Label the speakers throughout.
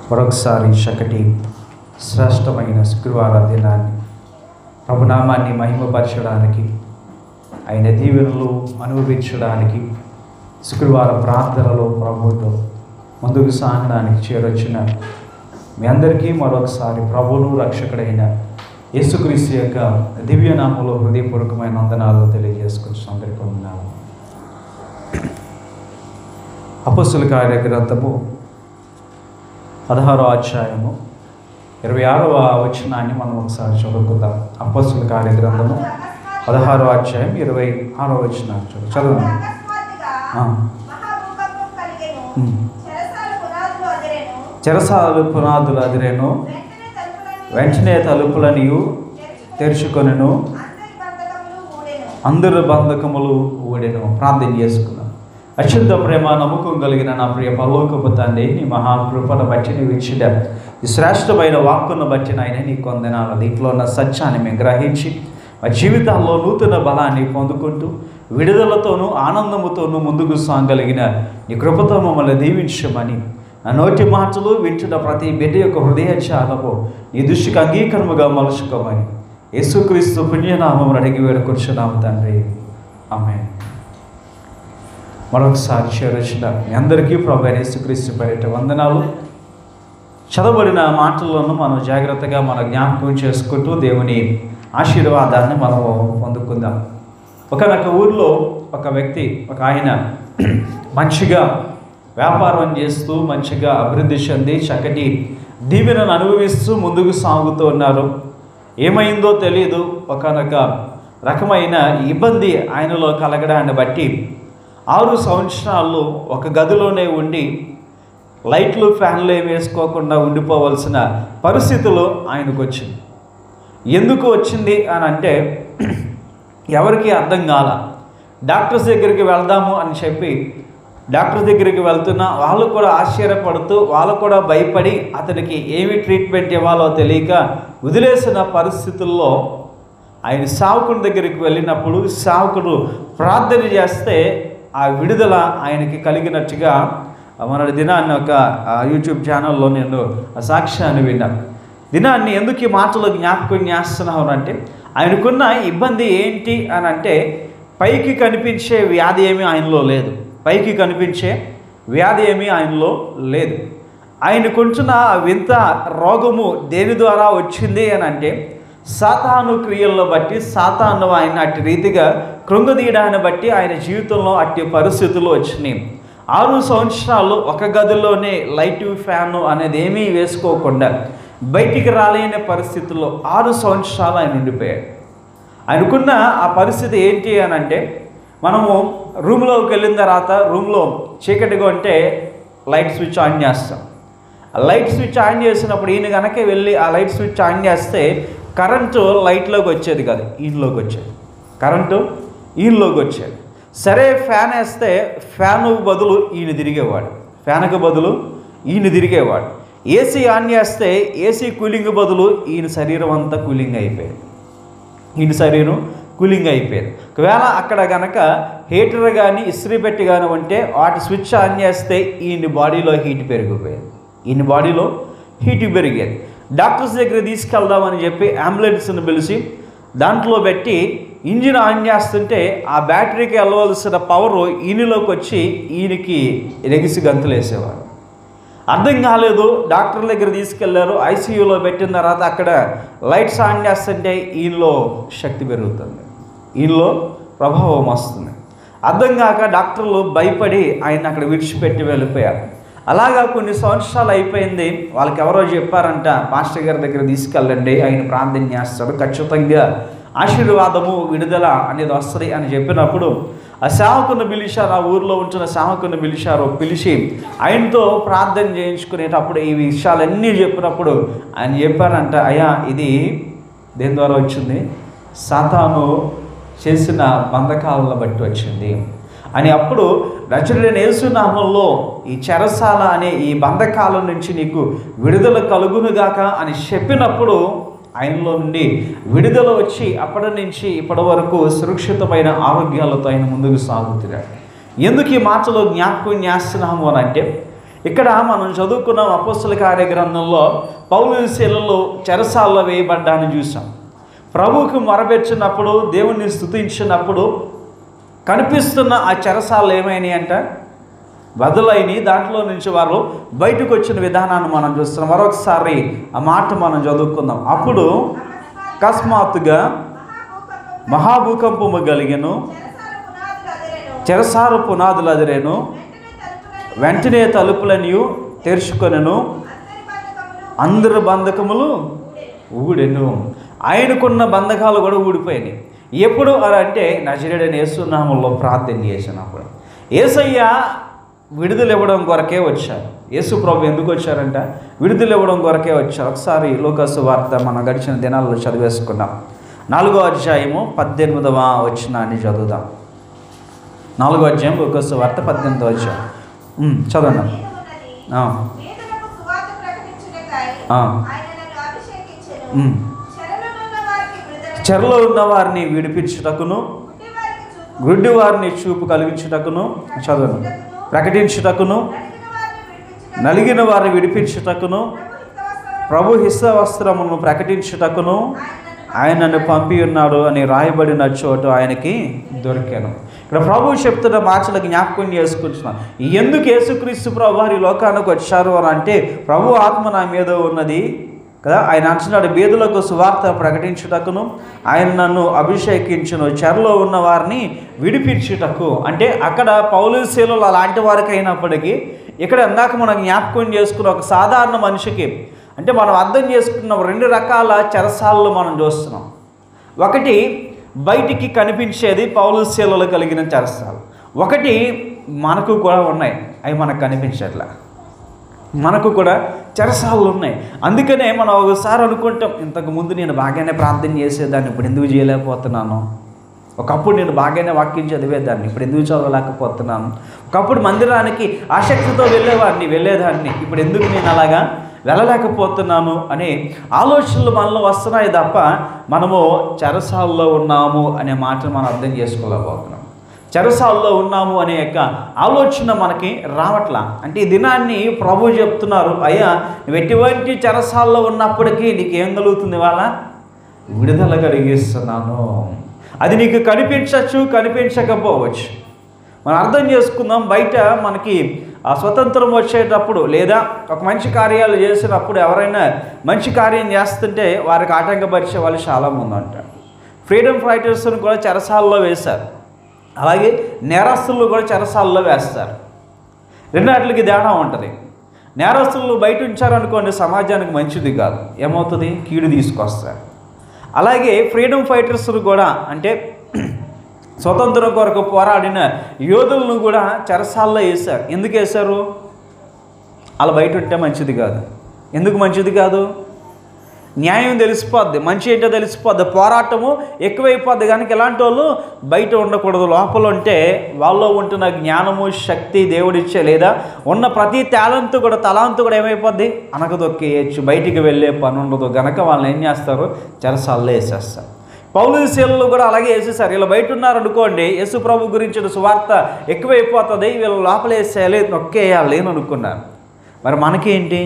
Speaker 1: మరొకసారి చక్కటి శ్రేష్టమైన శుక్రవార దినాన్ని ప్రభునామాన్ని మహిమపరచడానికి ఆయన దీవెనలు అనుభవించడానికి శుక్రవార ప్రార్థనలో ప్రభుతో ముందుకు సాగడానికి చేరొచ్చిన మీ అందరికీ మరొకసారి ప్రభువును రక్షకుడైన యేసుక్రీస్తు యొక్క దివ్యనామంలో హృదయపూర్వకమైన వందనాలు తెలియజేసుకొచ్చిన అందరికీ ఉన్నాము అపస్సుల కార్య గ్రంథము పదహారో అధ్యాయము ఇరవై ఆరవ వచనాన్ని మనం ఒకసారి చదువుకుందాం అపస్సుల కార్య గ్రంథము పదహారో అధ్యాయం ఇరవై ఆరో వచనాన్ని చదువు చదవండి
Speaker 2: అకస్మాత్తుగా
Speaker 1: ఆ.
Speaker 2: మహాభూకంపం కలిగెను.
Speaker 1: ఉమ్.
Speaker 2: చెరసాల పునాదులు అదిరెను.
Speaker 1: చెరసాలు పునాదులు అదిరేను
Speaker 2: వెంటనే తలుపులన్నీ
Speaker 1: వెంటనే తలుపులనియు తెరుచుకొనెను
Speaker 2: అందరి బంధకములు ఊడెను.
Speaker 1: అందరు బంధకములు ఊడెను ప్రార్థన చేసుకున్నాం అశుద్ధ ప్రేమ నమ్మకం కలిగిన నా ప్రియ పరలోకపు తండ్రి నీ మహాకృపను బట్టి నీవు ఇచ్చిన ఈ శ్రేష్టమైన వాక్కును బట్టి నాయన నీ కొందనాలు దీంట్లో ఉన్న సత్యాన్ని మేము గ్రహించి మా జీవితాల్లో నూతన బలాన్ని పొందుకుంటూ విడుదలతోనూ ఆనందముతోనూ ముందుకు సాగలిగిన నీ కృపతో మమ్మల్ని దీవించమని నా నోటి మాటలు వింటున్న ప్రతి బిడ్డ యొక్క హృదయ చాలము నీ దృష్టికి అంగీకరముగా మలుచుకోమని యేసుక్రీస్తు పుణ్యనామం అడిగి వేడుకొచ్చున్నాము తండ్రి ఆమె మరొకసారి చేరొచ్చిన మీ అందరికీ ప్రభు అయిన యేసుక్రీస్తు పేరిట వందనాలు చదవబడిన మాటలను మనం జాగ్రత్తగా మన జ్ఞాపకం చేసుకుంటూ దేవుని ఆశీర్వాదాన్ని మనము పొందుకుందాం ఒకనొక ఊర్లో ఒక వ్యక్తి ఒక ఆయన మంచిగా వ్యాపారం చేస్తూ మంచిగా అభివృద్ధి చెంది చక్కటి దీవెనను అనుభవిస్తూ ముందుకు సాగుతూ ఉన్నారు ఏమైందో తెలియదు ఒకనొక రకమైన ఇబ్బంది ఆయనలో కలగడాన్ని బట్టి ఆరు సంవత్సరాలు ఒక గదిలోనే ఉండి లైట్లు ఫ్యాన్లు ఏమి వేసుకోకుండా ఉండిపోవలసిన పరిస్థితులు ఆయనకు వచ్చింది ఎందుకు వచ్చింది అని అంటే ఎవరికి అర్థం కాల డాక్టర్స్ దగ్గరికి వెళ్దాము అని చెప్పి డాక్టర్ దగ్గరికి వెళ్తున్నా వాళ్ళు కూడా ఆశ్చర్యపడుతూ వాళ్ళు కూడా భయపడి అతనికి ఏమి ట్రీట్మెంట్ ఇవ్వాలో తెలియక వదిలేసిన పరిస్థితుల్లో ఆయన సావుకుడి దగ్గరికి వెళ్ళినప్పుడు సావుకుడు ప్రార్థన చేస్తే ఆ విడుదల ఆయనకి కలిగినట్టుగా మన దినాన్ని ఒక ఆ, యూట్యూబ్ ఛానల్లో నేను ఆ సాక్ష్యాన్ని విన్నాను దినాన్ని ఎందుకు ఈ మాటలు జ్ఞాపకం చేస్తున్నావు అంటే ఆయనకున్న ఇబ్బంది ఏంటి అని అంటే పైకి కనిపించే వ్యాధి ఏమీ ఆయనలో లేదు పైకి కనిపించే వ్యాధి ఏమీ ఆయనలో లేదు ఆయనకుంటున్న ఆ వింత రోగము దేని ద్వారా వచ్చింది అని అంటే సాతాను క్రియలను బట్టి సాతాను ఆయన అట్టి రీతిగా కృంగదీయడాన్ని బట్టి ఆయన జీవితంలో అట్టి పరిస్థితులు వచ్చినాయి ఆరు సంవత్సరాలు ఒక గదిలోనే లైట్ ఫ్యాన్ అనేది ఏమీ వేసుకోకుండా బయటికి రాలేని పరిస్థితుల్లో ఆరు సంవత్సరాలు ఆయన ఉండిపోయాడు అనుకున్న ఆ పరిస్థితి ఏంటి అని అంటే మనము రూమ్లోకి వెళ్ళిన తర్వాత రూమ్లో చీకటిగా ఉంటే లైట్ స్విచ్ ఆన్ చేస్తాం ఆ లైట్ స్విచ్ ఆన్ చేసినప్పుడు ఈయన కనుక వెళ్ళి ఆ లైట్ స్విచ్ ఆన్ చేస్తే కరెంటు లైట్లోకి వచ్చేది కాదు ఈయనలోకి వచ్చేది కరెంటు ఈయనలోకి వచ్చేది సరే ఫ్యాన్ వేస్తే ఫ్యాన్ బదులు ఈయన తిరిగేవాడు ఫ్యాన్కి బదులు ఈయన తిరిగేవాడు ఏసీ ఆన్ చేస్తే ఏసీ కూలింగ్ బదులు ఈయన శరీరం అంతా కూలింగ్ అయిపోయింది ఈయన శరీరం కూలింగ్ అయిపోయింది ఒకవేళ అక్కడ గనక హీటర్ కానీ ఇస్త్రీ పెట్టి కానీ ఉంటే వాటి స్విచ్ ఆన్ చేస్తే ఈయన బాడీలో హీట్ పెరిగిపోయేది ఈయన బాడీలో హీట్ పెరిగేది డాక్టర్స్ దగ్గర తీసుకెళ్దామని చెప్పి అంబులెన్స్ని పిలిచి దాంట్లో పెట్టి ఇంజిన్ ఆన్ చేస్తుంటే ఆ బ్యాటరీకి వెళ్ళవలసిన పవర్ ఈయనలోకి వచ్చి ఈయనకి ఎగిసి గంతులు వేసేవారు అర్థం కాలేదు డాక్టర్ దగ్గర తీసుకెళ్లారు ఐసీయూలో పెట్టిన తర్వాత అక్కడ లైట్స్ ఆన్ చేస్తుంటే ఈయనలో శక్తి పెరుగుతుంది ఈయనలో ప్రభావం వస్తుంది అర్థం కాక డాక్టర్లు భయపడి ఆయన అక్కడ విడిచిపెట్టి వెళ్ళిపోయారు అలాగా కొన్ని సంవత్సరాలు అయిపోయింది వాళ్ళకి ఎవరో చెప్పారంట మాస్టర్ గారి దగ్గర తీసుకెళ్ళండి ఆయన ప్రార్థన చేస్తాడు ఖచ్చితంగా ఆశీర్వాదము విడుదల అనేది వస్తుంది అని చెప్పినప్పుడు ఆ సేవకుని పిలిచారు ఆ ఊర్లో ఉంటున్న సేవకుని పిలిచారు పిలిచి ఆయనతో ప్రార్థన చేయించుకునేటప్పుడు ఈ విషయాలన్నీ చెప్పినప్పుడు ఆయన చెప్పారంట అయ్యా ఇది దేని ద్వారా వచ్చింది సాతాను చేసిన బంధకాలను బట్టి వచ్చింది అని అప్పుడు రచనుడైన యేసునామంలో ఈ చెరసాల అనే ఈ బంధకాల నుంచి నీకు విడుదల కలుగునుగాక అని చెప్పినప్పుడు ఆయనలో నుండి విడుదల వచ్చి అప్పటి నుంచి ఇప్పటి వరకు సురక్షితమైన ఆరోగ్యాలతో ఆయన ముందుకు సాగుతున్నాడు ఎందుకు ఈ మాటలో జ్ఞాపకం చేస్తున్నాము అని అంటే ఇక్కడ మనం చదువుకున్న అపస్సుల కార్యగ్రంథంలో పౌలు శీలలో చెరసాల్లో వేయబడ్డాన్ని చూసాం ప్రభువుకి మొరబెచ్చినప్పుడు దేవుణ్ణి స్తుతించినప్పుడు కనిపిస్తున్న ఆ చెరసాలు ఏమైనాయి అంట బదులైన దాంట్లో నుంచి వారు బయటకు వచ్చిన విధానాన్ని మనం చూస్తున్నాం మరొకసారి ఆ మాట మనం చదువుకుందాం అప్పుడు అకస్మాత్తుగా
Speaker 2: మహాభూకంపం
Speaker 1: మహాభూకంపము కలిగెను
Speaker 2: చెరసాల పునాదులు అదిరెను
Speaker 1: చెరసారు పునాదులు అదిరేను
Speaker 2: వెంటనే
Speaker 1: వెంటనే
Speaker 2: తలుపులన్నీ
Speaker 1: తలుపులను తెరుచుకొనెను
Speaker 2: అందరి బంధకములు
Speaker 1: అందరు బంధకములు ఊడెను ఆయనకున్న బంధకాలు కూడా ఊడిపోయినాయి ఎప్పుడు అలా అంటే నజరేడని యేసునామంలో ప్రార్థన చేసినప్పుడు ఏసయ్య విడుదల ఇవ్వడం కొరకే వచ్చారు యేసు ప్రభు ఎందుకు వచ్చారంట విడుదల ఇవ్వడం కొరకే వచ్చారు ఒకసారి లోకసు వార్త మన గడిచిన దినాల్లో చదివేసుకున్నాం నాలుగో అధ్యాయము పద్దెనిమిదవ వచ్చినాన్ని చదువుదాం నాలుగో అధ్యాయం లోకసు వార్త పద్దెనిమిదవ అధ్యాయం ఉమ్, చదవండి
Speaker 2: మీద ఉన్నది
Speaker 1: ఆ,
Speaker 2: వేదనకు సువార్త ప్రకటించుటకై
Speaker 1: ఆ.
Speaker 2: ఆయన నన్ను అభిషేకించెను
Speaker 1: ఉమ్.
Speaker 2: చెరలోనున్న వారికి విడుదల
Speaker 1: చెరలో ఉన్న వారిని విడిపించుటకును
Speaker 2: గుడ్డివారికి చూపు
Speaker 1: గుడ్డి వారిని చూపు కలిగించుటకును చదవను ప్రకటించుటకును
Speaker 2: నలిగిన వారిని విడిపించుటకు
Speaker 1: నలిగిన వారిని విడిపించుటకును
Speaker 2: ప్రభు హితవస్త్రము
Speaker 1: ప్రభు హిస్స వస్త్రమును ప్రకటించుటకును
Speaker 2: ఆయన నన్ను
Speaker 1: ఆయన నన్ను పంపి ఉన్నాడు అని రాయబడిన చోటు ఆయనకి దొరికాను ఇక్కడ ప్రభు చెప్తున్న మాటలు జ్ఞాపకం చేసుకుంటున్నాను ఎందుకు యేసుక్రీస్తు ప్రభు వారి లోకానికి వచ్చారు అని అంటే ప్రభు ఆత్మ నా మీద ఉన్నది కదా ఆయన అంటున్నాడు బీదులకు సువార్త ప్రకటించుటకును ఆయన నన్ను అభిషేకించును చెరలో ఉన్న వారిని విడిపించుటకు అంటే అక్కడ పౌలు శీలలు అలాంటి వారికి అయినప్పటికీ ఇక్కడ ఇందాక మనం జ్ఞాపకం చేసుకున్న ఒక సాధారణ మనిషికి అంటే మనం అర్థం చేసుకున్న రెండు రకాల చెరసాలను మనం చూస్తున్నాం ఒకటి బయటికి కనిపించేది పౌలు శీలలు కలిగిన చెరసాలు ఒకటి మనకు కూడా ఉన్నాయి అవి మనకు కనిపించట్లా మనకు కూడా చెరసాలు ఉన్నాయి అందుకనే మనం ఒకసారి అనుకుంటాం ఇంతకు ముందు నేను బాగానే ప్రార్థన చేసేదాన్ని ఇప్పుడు ఎందుకు చేయలేకపోతున్నాను ఒకప్పుడు నేను బాగానే వాక్యం చదివేదాన్ని ఇప్పుడు ఎందుకు చదవలేకపోతున్నాను ఒకప్పుడు మందిరానికి ఆసక్తితో వెళ్ళేవాడిని వెళ్ళేదాన్ని ఇప్పుడు ఎందుకు నేను అలాగా వెళ్ళలేకపోతున్నాను అనే ఆలోచనలు మనలో వస్తున్నాయి తప్ప మనము చెరసాల్లో ఉన్నాము అనే మాటను మనం అర్థం చేసుకోలేకపోతున్నాం చెరసాల్లో ఉన్నాము అనే యొక్క ఆలోచన మనకి రావట్లా అంటే ఈ దినాన్ని ప్రభు చెప్తున్నారు అయ్యా నువ్వు ఎటువంటి చెరసాల్లో ఉన్నప్పటికీ నీకేం కలుగుతుంది వాళ్ళ విడుదల కలిగిస్తున్నాను అది నీకు కనిపించవచ్చు కనిపించకపోవచ్చు మనం అర్థం చేసుకుందాం బయట మనకి ఆ స్వతంత్రం వచ్చేటప్పుడు లేదా ఒక మంచి కార్యాలు చేసినప్పుడు ఎవరైనా మంచి కార్యం చేస్తుంటే వారికి ఆటంకపరిచే వాళ్ళు చాలామంది ఉంటారు ఫ్రీడమ్ ఫైటర్స్ని కూడా చెరసాల్లో వేశారు అలాగే నేరస్తులను కూడా చెరసాల్లో వేస్తారు రెండాటికి తేడా ఉంటుంది నేరస్తులు బయట ఉంచారనుకోండి సమాజానికి మంచిది కాదు ఏమవుతుంది కీడు తీసుకొస్తారు అలాగే ఫ్రీడమ్ ఫైటర్స్ను కూడా అంటే స్వతంత్రం కొరకు పోరాడిన యోధులను కూడా చెరసాల్లో వేశారు ఎందుకు వేశారు అలా బయట ఉంటే మంచిది కాదు ఎందుకు మంచిది కాదు న్యాయం తెలిసిపోద్ది మంచి ఏంటో తెలిసిపోద్ది పోరాటము ఎక్కువైపోద్ది కనుక ఇలాంటి వాళ్ళు బయట ఉండకూడదు లోపల ఉంటే వాళ్ళలో ఉంటున్న జ్ఞానము శక్తి దేవుడిచ్చే లేదా ఉన్న ప్రతి టాలెంట్ కూడా తలాంతు కూడా ఏమైపోద్ది అనకదొక్కేయచ్చు బయటికి వెళ్ళే పని ఉండదు గనక వాళ్ళని ఏం చేస్తారు చెరసాల్లో వేసేస్తారు పౌలు శీలలు కూడా అలాగే వేసేసారు వీళ్ళు బయట ఉన్నారు అనుకోండి యేసు ప్రభు గురించిన సువార్త ఎక్కువైపోతుంది వీళ్ళు లోపల వేసేయాలి నొక్కేయాలి అని అనుకున్నారు మరి మనకేంటి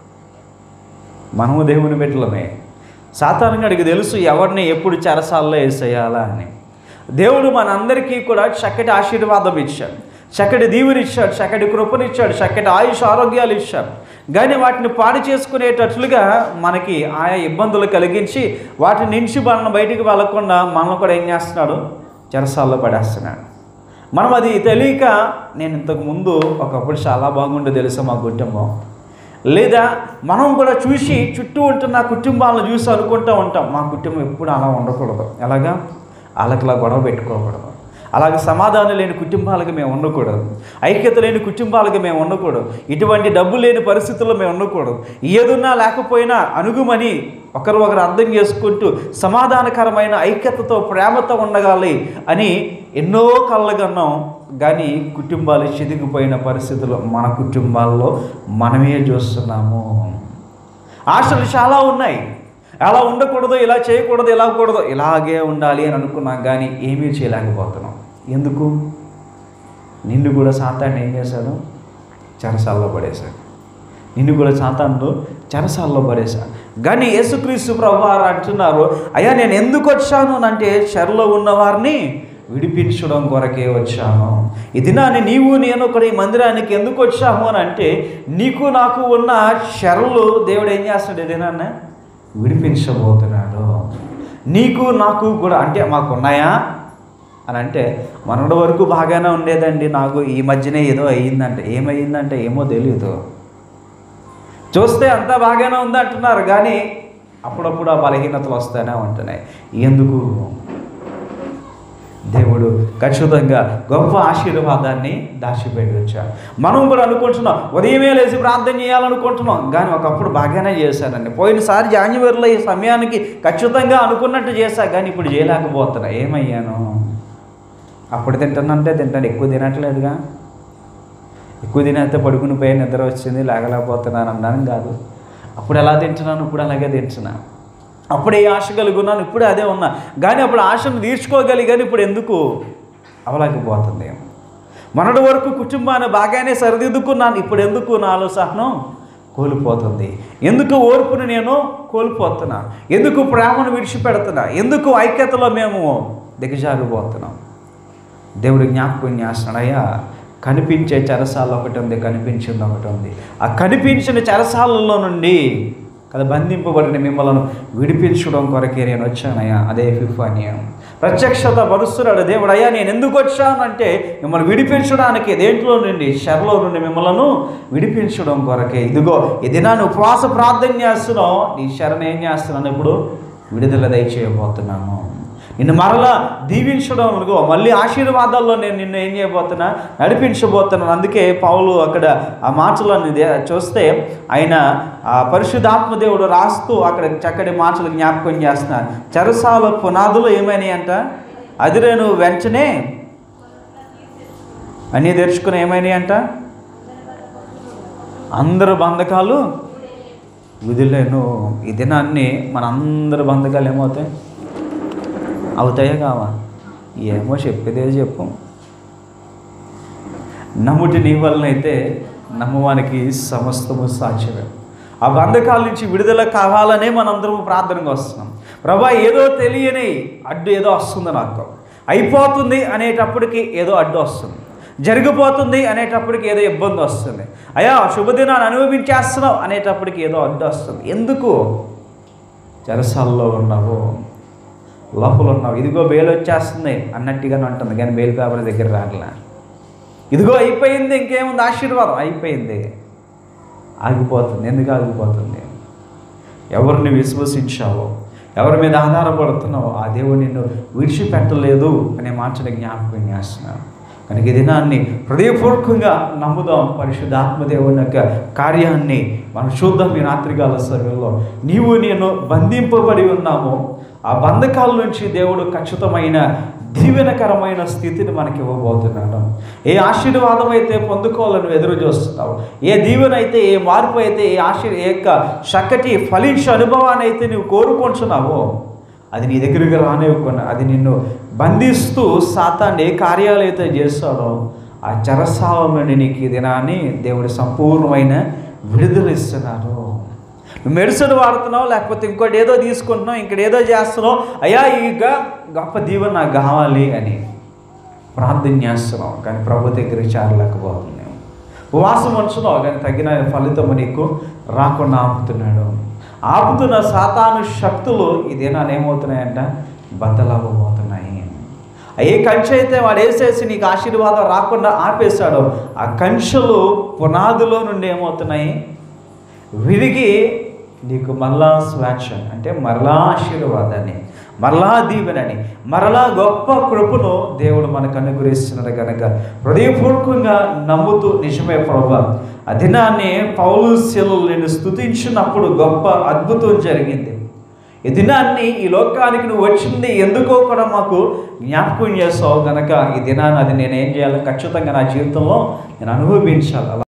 Speaker 1: మనము దేవుని బిడ్డలమే సాధారణంగా అడిగి తెలుసు ఎవరిని ఎప్పుడు చెరసాల్లో వేసేయాలా అని దేవుడు మనందరికీ కూడా చక్కటి ఆశీర్వాదం ఇచ్చాడు చక్కటి దీవునిచ్చాడు చక్కటి కృపనిచ్చాడు చక్కటి ఆయుష్ ఆరోగ్యాలు ఇచ్చాడు కానీ వాటిని పాడు చేసుకునేటట్లుగా మనకి ఆయా ఇబ్బందులు కలిగించి వాటి నుంచి మనల్ని బయటికి వెళ్ళకుండా మనల్ని కూడా ఏం చేస్తున్నాడు చెరసాల్లో పడేస్తున్నాడు మనం అది తెలియక నేను ఇంతకు ముందు ఒకప్పుడు చాలా బాగుండే తెలుసా మా కుటుంబం లేదా మనం కూడా చూసి చుట్టూ ఉంటున్న కుటుంబాలను చూసి అనుకుంటూ ఉంటాం మా కుటుంబం ఎప్పుడు అలా ఉండకూడదు ఎలాగా వాళ్ళకిలా గొడవ పెట్టుకోకూడదు అలాగే సమాధానం లేని కుటుంబాలకు మేము ఉండకూడదు ఐక్యత లేని కుటుంబాలకు మేము ఉండకూడదు ఇటువంటి డబ్బు లేని పరిస్థితుల్లో మేము ఉండకూడదు ఏదున్నా లేకపోయినా అనుగుమని ఒకరు ఒకరు అర్థం చేసుకుంటూ సమాధానకరమైన ఐక్యతతో ప్రేమతో ఉండగాలి అని ఎన్నో కళ్ళగన్నాం కానీ కుటుంబాలు చిదిగిపోయిన పరిస్థితులు మన కుటుంబాల్లో మనమే చూస్తున్నాము ఆశలు చాలా ఉన్నాయి అలా ఉండకూడదు ఇలా చేయకూడదు ఇలా కూడదు ఇలాగే ఉండాలి అని అనుకున్నాం కానీ ఏమీ చేయలేకపోతున్నాం ఎందుకు నిన్ను కూడా సాతాన్ని ఏం చేశాడు చెరసాల్లో పడేశాడు నిన్ను కూడా సాతాను చెరసాల్లో పడేశాడు కానీ యేసుక్రీస్తు ప్రభు వారు అంటున్నారు అయ్యా నేను ఎందుకు వచ్చాను అని అంటే చెరలో ఉన్న వారిని విడిపించడం కొరకే వచ్చాను ఈ దినాన్ని నీవు నేను కూడా ఈ మందిరానికి ఎందుకు వచ్చాము అని అంటే నీకు నాకు ఉన్న చెరలు దేవుడు ఏం చేస్తాడు ఈ దినాన్న విడిపించబోతున్నాడు నీకు నాకు కూడా అంటే మాకు ఉన్నాయా అని అంటే మనటి వరకు బాగానే ఉండేదండి నాకు ఈ మధ్యనే ఏదో అయ్యిందంటే ఏమయ్యిందంటే ఏమో తెలియదు చూస్తే అంతా బాగానే ఉంది అంటున్నారు కానీ అప్పుడప్పుడు ఆ బలహీనతలు వస్తూనే ఉంటున్నాయి ఎందుకు దేవుడు ఖచ్చితంగా గొప్ప ఆశీర్వాదాన్ని దాచిపెట్టి వచ్చాడు మనం కూడా అనుకుంటున్నాం ఉదయమే లేచి ప్రార్థన చేయాలనుకుంటున్నాం కానీ ఒకప్పుడు బాగానే చేశానండి పోయినసారి జాన్యువరిలో ఈ సమయానికి ఖచ్చితంగా అనుకున్నట్టు చేశా కానీ ఇప్పుడు చేయలేకపోతున్నా ఏమయ్యాను అప్పుడు తింటానంటే తింటాను ఎక్కువ తినట్లేదుగా ఎక్కువ తినేస్తే పడుకుని పోయి నిద్ర వచ్చింది లేగలేకపోతున్నాను అన్నాను కాదు అప్పుడు ఎలా తింటున్నాను ఇప్పుడు అలాగే తింటున్నాను అప్పుడు ఏ ఆశ కలిగి ఉన్నాను ఇప్పుడు అదే ఉన్నా కానీ అప్పుడు ఆశను తీర్చుకోగలిగాను ఇప్పుడు ఎందుకు అవలేకపోతుంది మొన్నటి వరకు కుటుంబాన్ని బాగానే సరిదిద్దుకున్నాను ఇప్పుడు ఎందుకు నాలో సహనం కోల్పోతుంది ఎందుకు ఓర్పుని నేను కోల్పోతున్నా ఎందుకు ప్రేమను విడిచిపెడుతున్నా ఎందుకు ఐక్యతలో మేము దిగజారిపోతున్నాం దేవుడు జ్ఞాపకం చేస్తున్నాడు అయ్యా కనిపించే చెరసాల ఒకటి ఉంది కనిపించింది ఒకటి ఉంది ఆ కనిపించిన చెరసాలలో నుండి కదా బంధింపబడిన మిమ్మల్ని విడిపించడం కొరకే నేను వచ్చానయ్యా అదే ఫిఫానియం ప్రత్యక్షత పరుస్తున్నాడు దేవుడు అయ్యా నేను ఎందుకు వచ్చానంటే మిమ్మల్ని విడిపించడానికి దేంట్లో నుండి శరలో నుండి మిమ్మల్ని విడిపించడం కొరకే ఇదిగో ఈ దినాన్ని ఉపవాస ప్రార్థన చేస్తున్నావు నీ శరణ ఏం చేస్తున్నాను ఇప్పుడు విడుదల దయచేయబోతున్నాను నిన్ను మరలా దీవించడం అనుకో మళ్ళీ ఆశీర్వాదాల్లో నేను నిన్ను ఏం చేయబోతున్నా నడిపించబోతున్నాను అందుకే పౌలు అక్కడ ఆ మాటలను దే- చూస్తే ఆయన ఆ పరిశుద్ధాత్మ దేవుడు రాస్తూ అక్కడ చక్కటి మాటలు జ్ఞాపకం చేస్తున్నారు చెరసాల పునాదులు ఏమైనాయి అంట అదిరేను వెంటనే అన్నీ తెరుచుకుని ఏమైనాయి అంట అందరు బంధకాలు విధులేను ఈ దినాన్ని మన అందరి బంధకాలు ఏమవుతాయి అవుతాయా కావా ఏమో చెప్పేదే చెప్పు నమ్ముటి నీ వలనైతే నమ్మవానికి సమస్తము సాధ్యమే ఆ బంధకాల నుంచి విడుదల కావాలనే మనందరం ప్రార్థనగా వస్తున్నాం ప్రభా ఏదో తెలియని అడ్డు ఏదో వస్తుంది నాకు అయిపోతుంది అనేటప్పటికి ఏదో అడ్డు వస్తుంది జరిగిపోతుంది అనేటప్పటికి ఏదో ఇబ్బంది వస్తుంది అయ్యా శుభదినాన్ని అనుభవించేస్తున్నావు అనేటప్పటికి ఏదో అడ్డు వస్తుంది ఎందుకు చెరసాల్లో ఉన్నావు లోపల ఉన్నావు ఇదిగో బెయిల్ వచ్చేస్తుంది అన్నట్టుగానే ఉంటుంది కానీ బెయిల్ పేపర్ దగ్గర రాగల ఇదిగో అయిపోయింది ఇంకేముంది ఆశీర్వాదం అయిపోయింది ఆగిపోతుంది ఎందుకు ఆగిపోతుంది ఎవరిని విశ్వసించావో ఎవరి మీద ఆధారపడుతున్నావో ఆ దేవుడు నిన్ను విడిచిపెట్టలేదు అనే మాటని జ్ఞాపకం చేస్తున్నాను కనుక ఈ దినాన్ని హృదయపూర్వకంగా నమ్ముదాం పరిశుద్ధాత్మ దేవుని యొక్క కార్యాన్ని మనం చూద్దాం ఈ రాత్రికాల సమయంలో నీవు నేను బంధింపబడి ఉన్నాము ఆ బంధకాల నుంచి దేవుడు ఖచ్చితమైన దీవెనకరమైన స్థితిని మనకి ఇవ్వబోతున్నాడు ఏ ఆశీర్వాదం అయితే పొందుకోవాలని ఎదురు చూస్తున్నావు ఏ దీవెన అయితే ఏ మార్పు అయితే ఏ ఆశీర్ ఏ యొక్క చక్కటి ఫలించే అనుభవాన్ని అయితే నువ్వు కోరుకుంటున్నావో అది నీ దగ్గరికి రానివ్వకుండా అది నిన్ను బంధిస్తూ సాతాన్ని ఏ కార్యాలు అయితే చేస్తాడో ఆ చెరసాల నుండి నీకు ఈ దినాన్ని దేవుడి సంపూర్ణమైన విడుదల ఇస్తున్నారు నువ్వు మెడిసిన్ వాడుతున్నావు లేకపోతే ఇంకోటి ఏదో తీసుకుంటున్నావు ఇంకోటి ఏదో చేస్తున్నావు అయ్యా ఇక గొప్ప దీవెన నాకు కావాలి అని ప్రార్థన చేస్తున్నావు కానీ ప్రభు దగ్గరికి చేరలేకపోతున్నావు ఉపవాసం ఉంచున్నావు కానీ తగిన ఫలితం నీకు రాకుండా ఆపుతున్నాడు ఆపుతున్న సాతాను శక్తులు ఈ దినాన్ని ఏమవుతున్నాయంట బద్దలవ్వబోతున్నాయి ఏ కంచె అయితే వాడు వేసేసి నీకు ఆశీర్వాదం రాకుండా ఆపేశాడో ఆ కంచెలు పునాదిలో నుండి ఏమవుతున్నాయి విరిగి నీకు మరలా స్వేచ్ఛ అంటే మరలా ఆశీర్వాదాన్ని మరలా దీవెనని మరలా గొప్ప కృపను దేవుడు మనకు అనుగ్రహిస్తున్నాడు కనుక హృదయపూర్వకంగా నమ్ముతూ నిజమే ప్రభా ఆ దినాన్ని పౌలు శిలు నేను స్థుతించినప్పుడు గొప్ప అద్భుతం జరిగింది ఈ దినాన్ని ఈ లోకానికి నువ్వు వచ్చింది ఎందుకో కూడా మాకు జ్ఞాపకం చేస్తావు కనుక ఈ దినాన్ని అది నేను ఏం చేయాలి ఖచ్చితంగా నా జీవితంలో నేను అనుభవించాలి అలా